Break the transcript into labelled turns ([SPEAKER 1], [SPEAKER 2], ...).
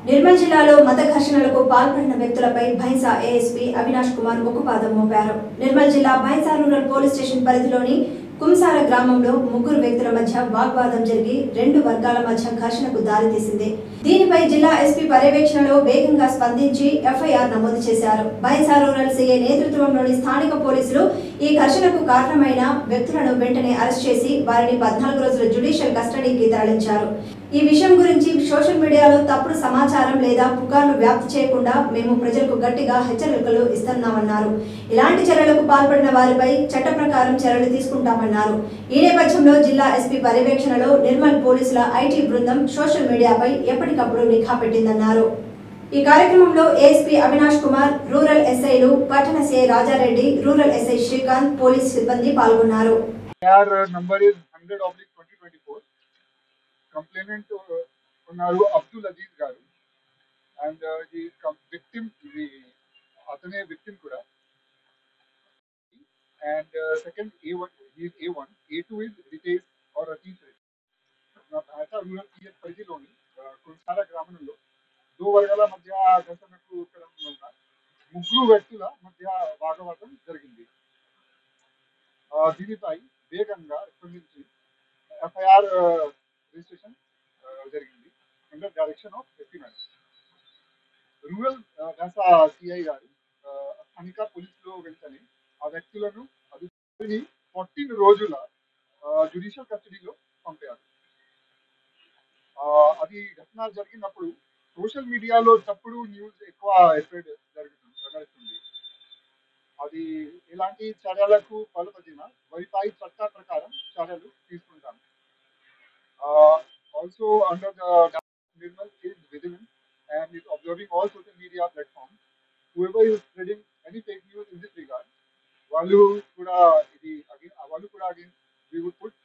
[SPEAKER 1] నిర్మల్ జిల్లాలో మత ఘర్షణలకు పాల్పడిన వ్యక్తులపై భైంసా ఏఎస్పీ అవినాష్ కుమార్ ఉక్కుపాదం మోపారు నిర్మల్ జిల్లా భైంసా రూరల్ పోలీస్ స్టేషన్ పరిధిలోని కుంసార గ్రామంలో ముగ్గురు వ్యక్తుల మధ్య వాగ్వాదం జరిగి రెండు వర్గాల మధ్య ఘర్షణకు దారితీసింది దీనిపై జిల్లా ఎస్పీ పర్యవేక్షణలో వేగంగా స్పందించి ఎఫ్ఐఆర్ నమోదు చేశారు బైసా రూరల్ సీఏ నేతృత్వంలోని స్థానిక పోలీసులు ఈ ఘర్షణకు కారణమైన వ్యక్తులను వెంటనే అరెస్ట్ చేసి వారిని పద్నాలుగు రోజుల జ్యుడిషియల్ కస్టడీకి తరలించారు ఈ విషయం గురించి సోషల్ మీడియాలో తప్పుడు సమాచారం లేదా పుకార్లు వ్యాప్తి చేయకుండా మేము ప్రజలకు గట్టిగా హెచ్చరికలు ఇస్తున్నామన్నారు ఇలాంటి చర్యలకు పాల్పడిన వారిపై చట్ట ప్రకారం చర్యలు తీసుకుంటామన్నారు ఈ నేపథ్యంలో జిల్లా ఎస్పీ పర్యవేక్షణలో నిర్మల్ పోలీసుల ఐటీ బృందం సోషల్ మీడియాపై ఎప్పటికప్పుడు నిఘా పెట్టిందన్నారు ఈ కార్యక్రమంలో ఏఎస్పీ అవినాష్ కుమార్ రూరల్ ఎస్ఐలు పట్టణ CI Raja Reddy rural SI Srikanth police సిబ్బంది పాల్గొన్నారు
[SPEAKER 2] AR number is 100 oblique 2024. Complainant uh, ఉన్నారు అబ్దుల్ అజీజ్ గారు అండ్ ఈ విక్టిమ్ ఇది అతనే విక్టిమ్ కూడా and second A one is A one A two is Ritej or Atit నా భాష రూరల్ పిఎస్ పరిధిలోని కుల్సార గ్రామంలో దో వర్గాల మధ్య ఘర్షణకు ఇక్కడ ఉన్న ముగ్గురు వ్యక్తుల మధ్య వాగవాదం జరిగింది ఆ, దీనిపై వేగంగా స్పందించి ఎఫ్ఐఆర్ రిజిస్ట్రేషన్ ఆ, జరిగింది under direction of SP madam rural దాసా సిఐ గారు ఆ, స్థానిక పోలీసులు వెంటనే ఆ వ్యక్తులను అది ఫార్టీన్ రోజుల జ్యుడిషియల్ కస్టడీలో పంపారు ఆ, అది ఘటన జరిగినప్పుడు సోషల్ మీడియాలో తప్పుడు న్యూస్ ఎక్కువ స్ప్రెడ్ జరుగుతుంది నడుస్తుంది అది ఎలాంటి చర్యలకు పాల్పడిన వారిపై చట్ట ప్రకారం చర్యలు తీసుకుంటాం also under the Nirmal is vigilant and is observing all social media platforms. Whoever is spreading any fake news in this regard, వాళ్ళు కూడా ఇది again వాళ్ళు కూడా again we would put